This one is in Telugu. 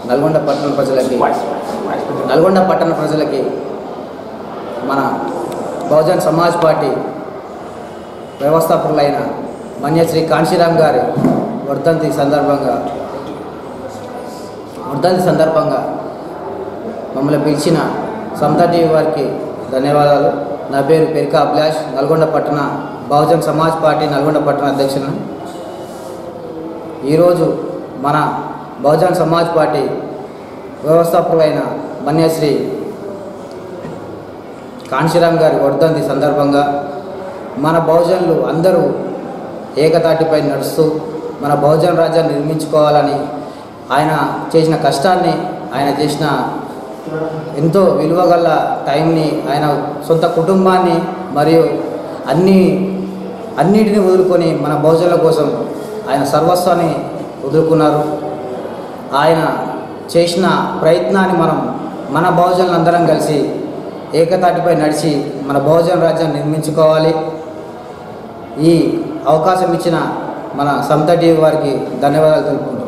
నల్గొండ పట్టణ ప్రజలకి నల్గొండ పట్టణ ప్రజలకి మన బహుజన్ సమాజ్ పార్టీ వ్యవస్థాపకులైన మన్యశ్రీ కాంశీరామ్ గారి వర్ధంతి సందర్భంగా వర్ధంతి సందర్భంగా మమ్మల్ని పిలిచిన సమత టీవీ వారికి ధన్యవాదాలు నా పేరు పెరికా అభిలాష్ నల్గొండ పట్టణ బహుజన్ సమాజ్ పార్టీ నల్గొండ పట్టణ అధ్యక్షులను ఈరోజు మన బహుజన్ సమాజ్ పార్టీ వ్యవస్థాపకులైన మన్యశ్రీ కాంశీరామ్ గారి వర్ధంతి సందర్భంగా మన బహుజనులు అందరూ ఏకతాటిపై నడుస్తూ మన బహుజన రాజ్యాన్ని నిర్మించుకోవాలని ఆయన చేసిన కష్టాన్ని ఆయన చేసిన ఎంతో విలువగల టైంని ఆయన సొంత కుటుంబాన్ని మరియు అన్ని అన్నిటిని వదులుకొని మన బహుజనుల కోసం ఆయన సర్వస్వాన్ని వదులుకున్నారు ఆయన చేసిన ప్రయత్నాన్ని మనం మన బహుజనులందరం కలిసి ఏకతాటిపై నడిచి మన బహుజన రాజ్యాన్ని నిర్మించుకోవాలి ఈ అవకాశం ఇచ్చిన మన సమత టీవీ వారికి ధన్యవాదాలు తెలుపుకుంటున్నాను